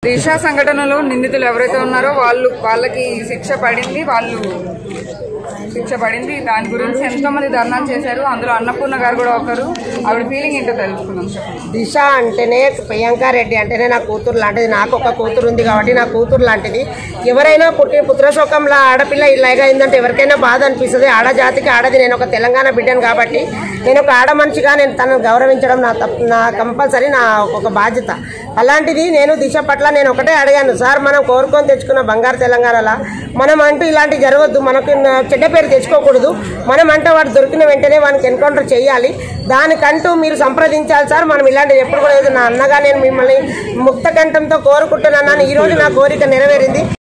దిశ సంఘటనలో నిందితులు ఎవరైతే ఉన్నారో వాళ్ళు వాళ్ళకి శిక్ష పడింది వాళ్ళు శిక్ష పడింది దాని గురించి ఎంతో మంది ధర్నాలు చేశారు అందులో అన్నపూర్ణ గారు కూడా ఒకరు ఆవిడ ఫీలింగ్ ఏంటో తెలుసుకుందాం చెప్పండి దిశ అంటేనే ప్రియాంక రెడ్డి అంటేనే నా కూతురు లాంటిది నాకు ఒక కూతురు ఉంది కాబట్టి నా కూతురు లాంటిది ఎవరైనా పుట్టి పుత్రశోకంలో ఆడపిల్ల ఇలాగా అయిందంటే ఎవరికైనా బాధ అనిపిస్తుంది ఆడజాతికి ఆడది నేను ఒక తెలంగాణ బిడ్డను కాబట్టి నేను ఒక ఆడ మనిషిగా నేను తనను గౌరవించడం నా తప్ప నా కంపల్సరీ నా ఒక బాధ్యత అలాంటిది నేను దిశ పట్ల నేను ఒకటే అడిగాను సార్ మనం కోరుకొని తెచ్చుకున్న బంగారు తెలంగాణలా మనం అంటూ ఇలాంటి జరగద్దు మనకు నా- చెడ్డ పేరు తెచ్చుకోకూడదు మనం అంటే వాడు దొరికిన వెంటనే వానికి ఎన్కౌంటర్ చేయాలి దానికంటూ మీరు సంప్రదించాలి సార్ మనం ఇలాంటిది ఎప్పుడు కూడా లేదు నా అన్నగా నేను మిమ్మల్ని ముక్త కంఠంతో కోరుకుంటున్నాను ఈ రోజు నా కోరిక నెరవేరింది